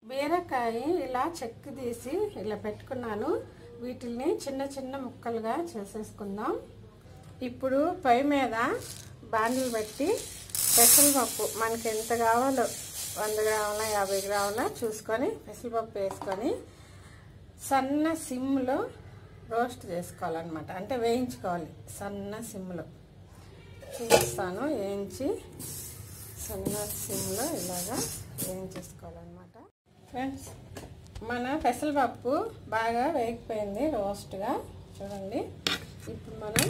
బీరకాయ ఇలా చెక్కు తీసి ఇలా పెట్టుకున్నాను వీటిల్ని చిన్న చిన్న ముక్కలుగా చేసేసుకుందాం ఇప్పుడు పొయ్యి మీద బాండిల్ పెట్టి పెసరపప్పు మనకి ఎంత కావాలో వంద గ్రాముల యాభై గ్రాముల చూసుకొని పెసరపప్పు వేసుకొని సన్న సిమ్లో రోస్ట్ చేసుకోవాలన్నమాట అంటే వేయించుకోవాలి సన్న సిమ్లో చూపిస్తాను వేయించి సన్న సిమ్లో ఇలాగా వేయించేసుకోవాలన్నమాట ఫ్రెండ్స్ మన పెసరపప్పు బాగా వేగిపోయింది రోస్ట్గా చూడండి ఇప్పుడు మనం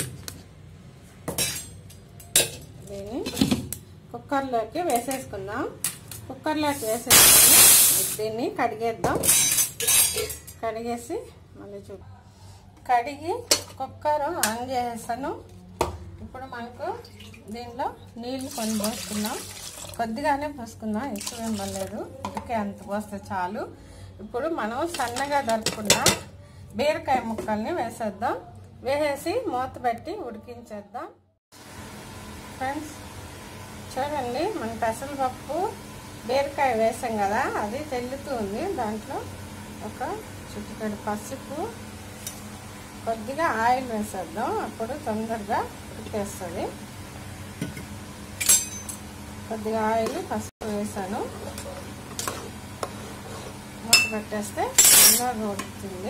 దీన్ని కుక్కర్లోకి వేసేసుకుందాం కుక్కర్లోకి వేసేసుకొని దీన్ని కడిగేద్దాం కడిగేసి మళ్ళీ చూ కడిగి కుక్కర్ ఆన్ చేసేసాను ఇప్పుడు మనకు దీనిలో నీళ్ళు కొన్ని పోసుకుందాం కొద్దిగానే పోసుకుందాం ఎక్కువ ఏం పర్లేదు ఇంటికే అంత పోస్తే చాలు ఇప్పుడు మనం సన్నగా దరుపుకున్న బీరకాయ ముక్కల్ని వేసేద్దాం వేసేసి మూత పెట్టి ఉడికించేద్దాం ఫ్రెండ్స్ చూడండి మన పెసరపప్పు బీరకాయ వేసాం కదా అది తెల్లుతూ ఉంది దాంట్లో ఒక చుట్టుకడి పసుపు కొద్దిగా ఆయిల్ వేసేద్దాం అప్పుడు తొందరగా ఉడికేస్తుంది కొద్దిగా ఆయిల్ పసుపు వేసాను మూత పెట్టేస్తే తొందరగా ఉడుకుతుంది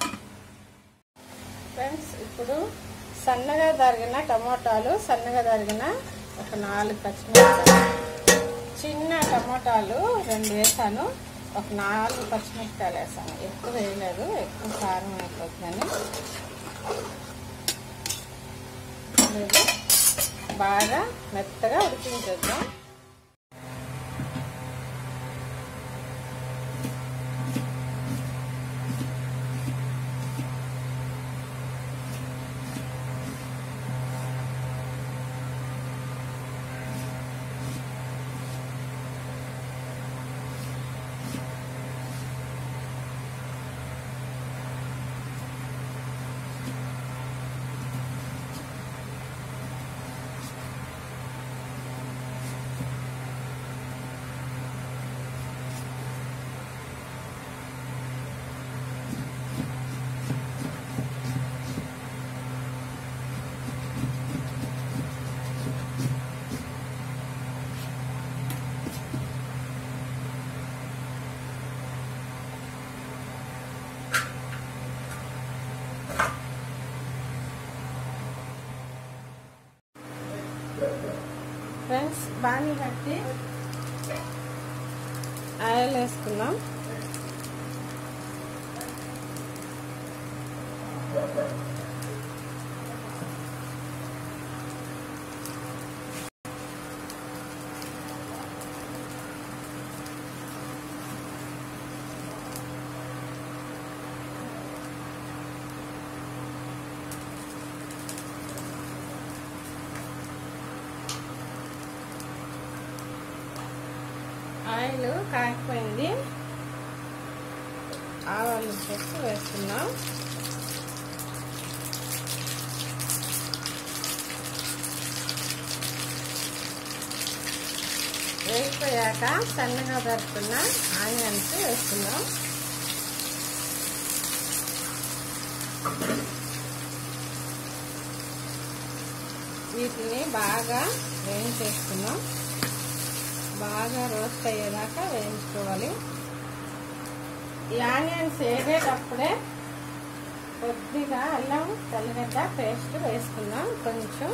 ఫ్రెండ్స్ ఇప్పుడు సన్నగా తరిగిన టమోటాలు సన్నగా తరిగిన ఒక నాలుగు పచ్చిమిరపకాయలు చిన్న టమోటాలు రెండు వేసాను ఒక నాలుగు పచ్చిమిరపకాయలు వేసాను ఎక్కువ వేయలేదు ఎక్కువ కారం అయిపోతుందని లేదు బాగా మెత్తగా ఉడికించేద్దాం ఫ్రెండ్స్ బాగా కట్టి ఆయిల్ వేసుకుందాం ఆయిల్ కాగిపోయింది ఆవాలు చెక్కు వేసుకుందాం వేగిపోయాక సన్నగా దరుకున్న ఆనియన్స్ వేసుకుందాం వీటిని బాగా వేయించేసుకుందాం బాగా రోస్ట్ అయ్యేదాకా వేయించుకోవాలి ఈ ఆనియన్స్ వేగేటప్పుడే కొద్దిగా అల్లం తెల్లగడ్డ పేస్ట్ వేసుకుందాం కొంచెం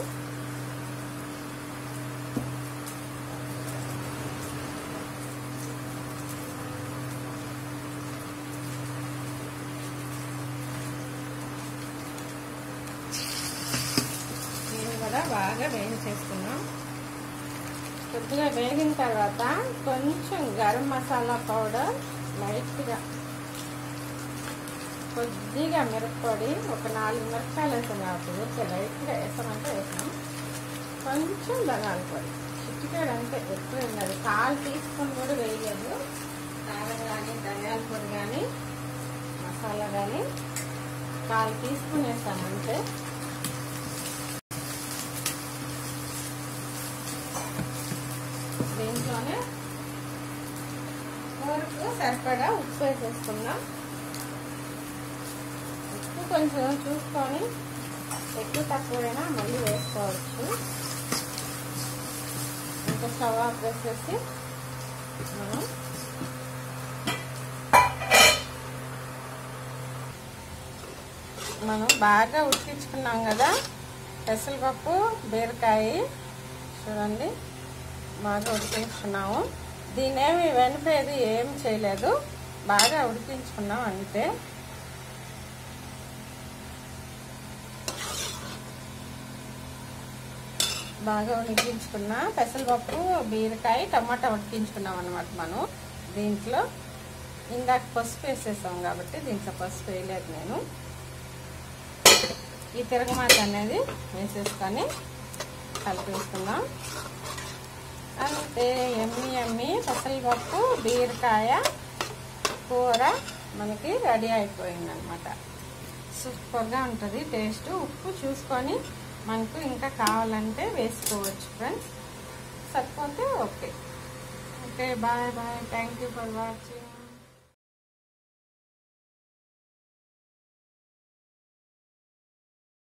దీన్ని కూడా బాగా వేయించేసుకున్నాం కొద్దిగా వేగిన తర్వాత కొంచెం గరం మసాలా పౌడర్ లైట్గా కొద్దిగా మిరప్పొడి ఒక నాలుగు మిరపకాయలు వేసాం కాబట్టి ఊరికే లైట్గా వేసామంటే వేసాం కొంచెం ధనాల పొడి చిట్టుకాయలు అంటే ఎక్కువ ఉన్నది కాలు తీసుకొని కూడా వేయలేదు కారం కానీ ధనియాల పొడి కానీ మసాలా కానీ కాలు తీసుకుని వేసామంటే దీంట్లోనే కూరకు సరిపడా ఉప్పు వేసేసుకుందాం ఉప్పు కొంచెం చూసుకొని ఎక్కువ తక్కువైనా మళ్ళీ వేసుకోవచ్చు ఇంకా స్టవ్ ఆఫ్ వేసేసి మనం మనం బాగా ఉడికించుకున్నాం కదా పెసరపప్పు బీరకాయ చూడండి బాగా ఉడికించుకున్నాము దీనేమి వెనిపేది ఏం చేయలేదు బాగా ఉడికించుకున్నాం అంతే బాగా ఉడికించుకున్న పెసరపప్పు బీరకాయ టమాటా ఉడికించుకున్నాం అనమాట మనం దీంట్లో ఇందాక పసుపు వేసేసాం కాబట్టి దీంట్లో పసుపు వేయలేదు నేను ఈ తిరగమాత అనేది వేసేసుకొని కలిపేసుకుందాం అంతే ఎమ్మి ఎమ్మి పెసరపప్పు బీరకాయ కూర మనకి రెడీ అయిపోయింది అనమాట సూపర్గా ఉంటుంది టేస్ట్ ఉప్పు చూసుకొని మనకు ఇంకా కావాలంటే వేసుకోవచ్చు ఫ్రెండ్స్ సరిపోతే okay okay bye bye thank you for watching